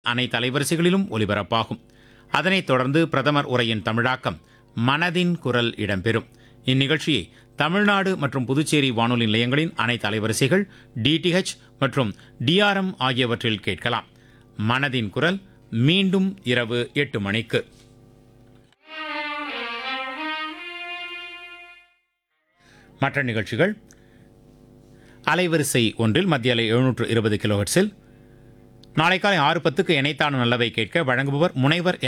அனைத்து அலைவரிசைகளிலும் ஒலிபரப்பாகும் அதனைத் தொடர்ந்து பிரதமர் உரையின் தமிழாக்கம் மனதின் குரல் இடம்பெறும் இந்நிகழ்ச்சியை தமிழ்நாடு மற்றும் புதுச்சேரி வானொலி நிலையங்களின் அனைத்து அலைவரிசைகள் டிடிஹெச் மற்றும் டிஆர்எம் ஆகியவற்றில் கேட்கலாம் மனதின் குரல் மீண்டும் இரவு எட்டு மணிக்கு மற்ற நிகழ்ச்சிகள் அலைவரிசை ஒன்றில் மத்திய அலை எழுநூற்று இருபது கிலோஹெர்ட்ஸில் நாளை காலை ஆறு பத்துக்கு இணைத்தான நல்லவை கேட்க வழங்குபவர் முனைவர்